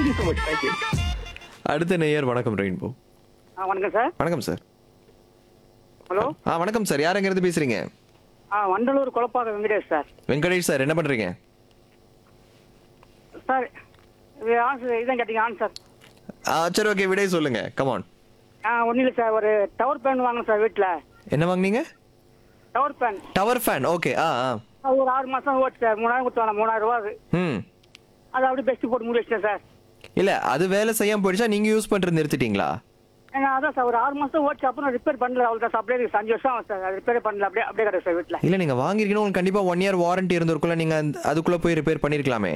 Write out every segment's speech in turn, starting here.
Thank you so much thank you அடுத்த நேயர் வணக்கம் ரெயின்போ ஆ வணக்கம் சார் வணக்கம் சார் ஹலோ ஆ வணக்கம் சார் யாருங்கிறது பேசுறீங்க ஆ வண்டலூர் குழப்பாக வெங்கடேஷ் சார் வெங்கடேஷ் சார் என்ன பண்றீங்க சார் இது ஆன்சர் இதான் கேட்டீங்க ஆன்சர் ஆ சரி ஓகே விடை சொல்லுங்க கமான் ஆ ஒன்றும் இல்லை சார் ஒரு டவர் ஃபேன் வாங்கணும் சார் வீட்டில் என்ன வாங்குனீங்க tower fan tower fan okay ஆ ஆ அது ஒரு ஆறு மாதம் ஓட்டு சார் மூணாயிரம் கொடுத்தாங்க மூணாயிரம் ரூபா அது ம் அது அப்படியே பெஸ்ட் போட்டு முடி வச்சிட்டேன் சார் இல்ல அது வேலை செய்யாம போயிடுச்சா நீங்க யூஸ் பண்றது நிறுத்திட்டீங்களா ஏன்னா அதான் சார் ஒரு ஆறு மாதம் ஓட்டு அப்புறம் ரிப்பேர் பண்ணல அவ்வளோ சார் அப்படியே இருக்கு. அஞ்சு வருஷம் ஆகும் சார் அது ரிப்பேர் பண்ணல அப்படியே அப்படியே கிடக்கு சார் வீட்டில் இல்ல நீங்க வாங்கிருக்கீங்க உங்களுக்கு கண்டிப்பா ஒன் இயர் வாரண்டி இருந்திருக்குள்ள நீங்க அந்த- அதுக்குள்ள போய் ரிப்பேர் பண்ணிருக்கலாமே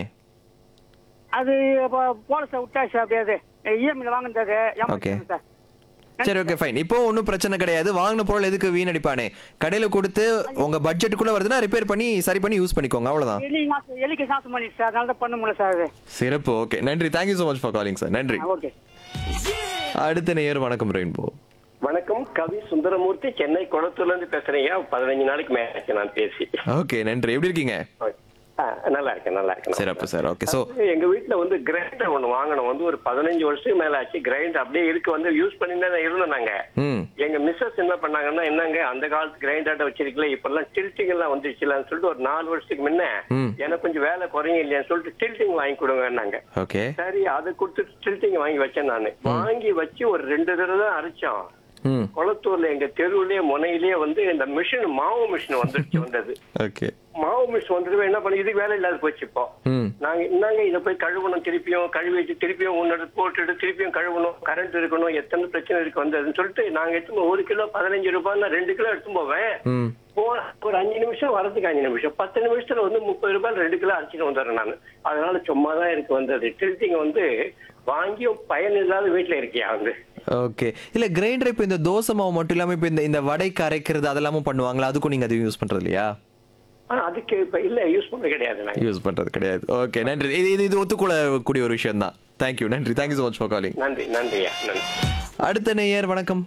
அது இப்போ போல சார் விட்டாச்சு சார் அப்படியே அது இஎம்ஐல வாங்கினது Okay. ஏமாத்திட்டேன் சார் சரி ஓகே ஃபைன் இப்போ ஒன்றும் பிரச்சனை கிடையாது வாங்கின பொருள் எதுக்கு வீணடிப்பானே கடையில கொடுத்து உங்க பட்ஜெட்டுக்குள்ள வருதுன்னா ரிப்பேர் பண்ணி சரி பண்ணி யூஸ் பண்ணிக்கோங்க அவ்வளவுதான் எலி நாசம் எலிக்கு நாசம் பண்ணிடுச்சு சார் அதனால தான் பண்ண முடியல சார் அது சிறப்பு ஓகே நன்றி thank you so much for calling sir நன்றி ஓகே அடுத்த நேயர் வணக்கம் ரெயின்போ வணக்கம் கவி சுந்தரமூர்த்தி சென்னை குளத்தூர்ல இருந்து பேசுறீங்க பதினஞ்சு நாளைக்கு மேல நான் பேசி ஓகே நன்றி எப்படி இருக்கீங்க ஆ, நல்லா இருக்கேன் நல்லா இருக்கேன் சிறப்பு சார் ஓகே ஸோ எங்க வீட்டுல வந்து கிரைண்டர் ஒண்ணு வாங்கணும் வந்து ஒரு பதினஞ்சு வருஷத்துக்கு மேல ஆச்சு கிரைண்டர் அப்படியே இருக்கு வந்து யூஸ் பண்ணி தான் இருந்தோம் நாங்க ம் எங்க மிஸ்ஸஸ் என்ன பண்ணாங்கன்னா என்னங்க அந்த காலத்து கிரைண்டர் வச்சிருக்கல இப்ப எல்லாம் டில்ட்டிங் எல்லாம் வந்துருச்சுலான்னு சொல்லிட்டு ஒரு நாலு வருஷத்துக்கு முன்ன ம். எனக்கு கொஞ்சம் வேலை குறையும் இல்லையான்னு சொல்லிட்டு டில்ட்டிங் வாங்கி கொடுங்கன்னாங்க ஓகே சரி அதை கொடுத்து டில்ட்டிங் வாங்கி வச்சேன் நானு வாங்கி வச்சு ஒரு ரெண்டு தடவை தான் அரைச்சோம் ம் குளத்தூர்ல எங்க தெருவுலயே முனையிலேயே வந்து இந்த மிஷின் மாவு மிஷின் வந்துருச்சு வந்தது ஓகே மாவு மிஷின் வந்துட்டு என்ன பண்ணி இதுக்கு வேலை இல்லாத போச்சு இப்போ ம் நாங்க என்னங்க இதை போய் கழுவணும் திருப்பியும் கழுவிட்டு திருப்பியும் ஒன்னு போட்டுட்டு திருப்பியும் கழுவணும் கரண்ட் இருக்கணும் எத்தனை பிரச்சனை இருக்கு வந்ததுன்னு சொல்லிட்டு நாங்க எடுத்து ஒரு கிலோ பதினஞ்சு ரூபாய் ரெண்டு கிலோ எடுத்து போவேன் ம் போ- ஒரு அஞ்சு நிமிஷம் வரதுக்கு அஞ்சு நிமிஷம் பத்து நிமிஷத்துல வந்து முப்பது ரூபாய் ரெண்டு கிலோ அரைச்சிட்டு வந்துடுறேன் நான் அதனால சும்மா தான் இருக்கு வந்தது டில்ட்டிங் வந்து வாங்கியும் பயன் இல்லாத வீட்டுல இருக்கியா வந்து ஓகே இல்ல கிரைண்டர் இப்போ இந்த தோசை மாவு மட்டும் இல்லாம இப்போ இந்த இந்த வடைக்கு அரைக்கிறது அதெல்லாமும் பண்ணுவாங்களா அதுக்கும் நீங்க அது யூஸ் பண்றது இல்லையா ஆனா அதுக்கு இப்ப இல்ல யூஸ் பண்ண கிடையாது நாங்க யூஸ் பண்றது கிடையாது ஓகே நன்றி இது இது இது ஒத்துக்கொள்ளக்கூடிய ஒரு விஷயம் தான் தேங்க்யூ நன்றி thank you so much for calling நன்றி நன்றியா நன்றி அடுத்த நேயர் வணக்கம்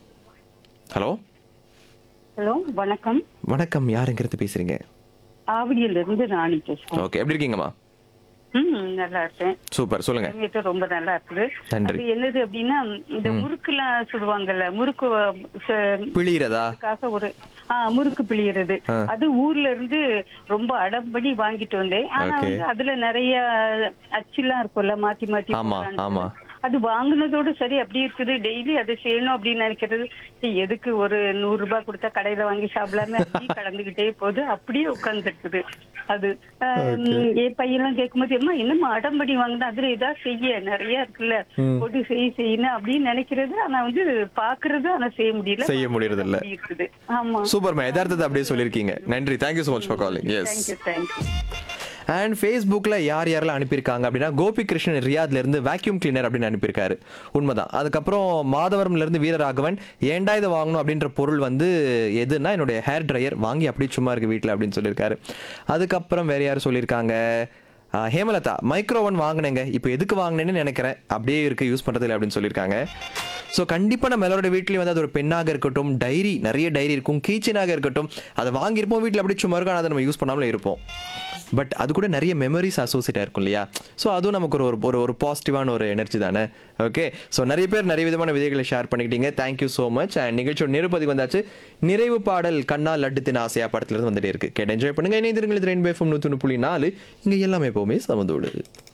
ஹலோ ஹலோ வணக்கம் வணக்கம் யாருங்கிறது பேசுறீங்க ஆவடியில இருந்து ராணி பேசுறேன் ஓகே எப்படி இருக்கீங்கம்மா ம் நல்லா இருக்கேன் சூப்பர் சொல்லுங்க கிளைமேட் ரொம்ப நல்லா இருக்குது நன்றி. அது என்னது அப்படின்னா இந்த முறுக்குலாம் சுடுவாங்கல்ல முறுக்கு ச- பிழிகிறதா அதுக்காக ஒரு ஆ முறுக்கு பிழியறது ஆ. அது ஊர்ல இருந்து ரொம்ப அடம்படி வாங்கிட்டு வந்தேன் ஆனா Okay. வந்து அதுல நிறைய அச்சுலாம் இருக்கும்ல மாத்தி மாத்தி ஆமா, போடுறாங்க. ஆமா. அது வாங்குனதோட சரி அப்படி இருக்குது டெய்லி அதை செய்யணும் அப்படின்னு நினைக்கிறது சரி, எதுக்கு ஒரு நூறு ரூபாய் கொடுத்தா கடையில வாங்கி சாப்பிடாம அப்படியே கடந்துகிட்டே போகுது அப்படியே உட்கார்ந்து இருக்குது அது ஆஹ், என் பையன்லாம் கேட்கும்போது அம்மா என்னம்மா அடம்படி வாங்கினா அதுல ஏதாவது செய்ய நிறைய இருக்குல்ல போட்டு செய் செய்யணும் அப்படின்னு நினைக்கிறது ஆனா வந்து பாக்குறது ஆனா செய்ய முடியல செய்ய முடியறது இல்ல. அப்படி இருக்குது ஆமா சூப்பர்மா யதார்த்தத்தை அப்படியே சொல்லியிருக்கீங்க நன்றி thank you so much for calling yes thank you thank you and ஃபேஸ்புக்கில் யார் யாரெல்லாம் அனுப்பியிருக்காங்க அப்படின்னா கோபி கிருஷ்ணன் ரியாத்ல இருந்து வேக்யூம் கிளீனர் அப்படின்னு அனுப்பியிருக்காரு உண்மைதான் அதுக்கப்புறம் மாதவரம்ல இருந்து வீரராகவன் ஏன்டா இதை வாங்கணும் அப்படின்ற பொருள் வந்து எதுன்னா என்னுடைய ஹேர் ட்ரையர் வாங்கி அப்படியே சும்மா இருக்கு வீட்டில் அப்படின்னு சொல்லியிருக்காரு அதுக்கப்புறம் வேற யார் சொல்லியிருக்காங்க ஆஹ் ஹேமலதா மைக்ரோவன் வாங்கினேங்க இப்போ எதுக்கு வாங்கினேன்னு நினைக்கிறேன் அப்படியே இருக்கு யூஸ் பண்றது இல்லை அப்படின்னு சொல்லியிருக்காங்க ஸோ கண்டிப்பாக நம்ம எல்லாரோட வீட்லேயும் வந்து அது ஒரு பெண்ணாக இருக்கட்டும் டைரி நிறைய டைரி இருக்கும் கீச்சனாக இருக்கட்டும் அதை வாங்கியிருப்போம் வீட்டில் அப்படியே சும்மா இருக்கும் ஆனால் அதை நம்ம யூஸ் பண்ணாமலே இருப்போம் பட் அது கூட நிறைய மெமரிஸ் அசோசியேட் இருக்கும் இல்லையா ஸோ அதுவும் நமக்கு ஒரு ஒரு ஒரு பாசிட்டிவான ஒரு எனர்ஜி தானே ஓகே ஸோ நிறைய பேர் நிறைய விதமான விதைகளை ஷேர் பண்ணிக்கிட்டீங்க தேங்க்யூ ஸோ மச் அண்ட் நிகழ்ச்சியோட நிருபதி வந்தாச்சு நிறைவு பாடல் கண்ணா லட்டு தின ஆசையா படத்துல இருந்து வந்துட்டே இருக்கு கேட்டு என்ஜாய் பண்ணுங்க இணைந்திருங்கள் ரெயின் பேஃபம் நூற்றி புள்ளி நாலு இங்கே எல்லாமே எப்போவுமே சமந்தோடு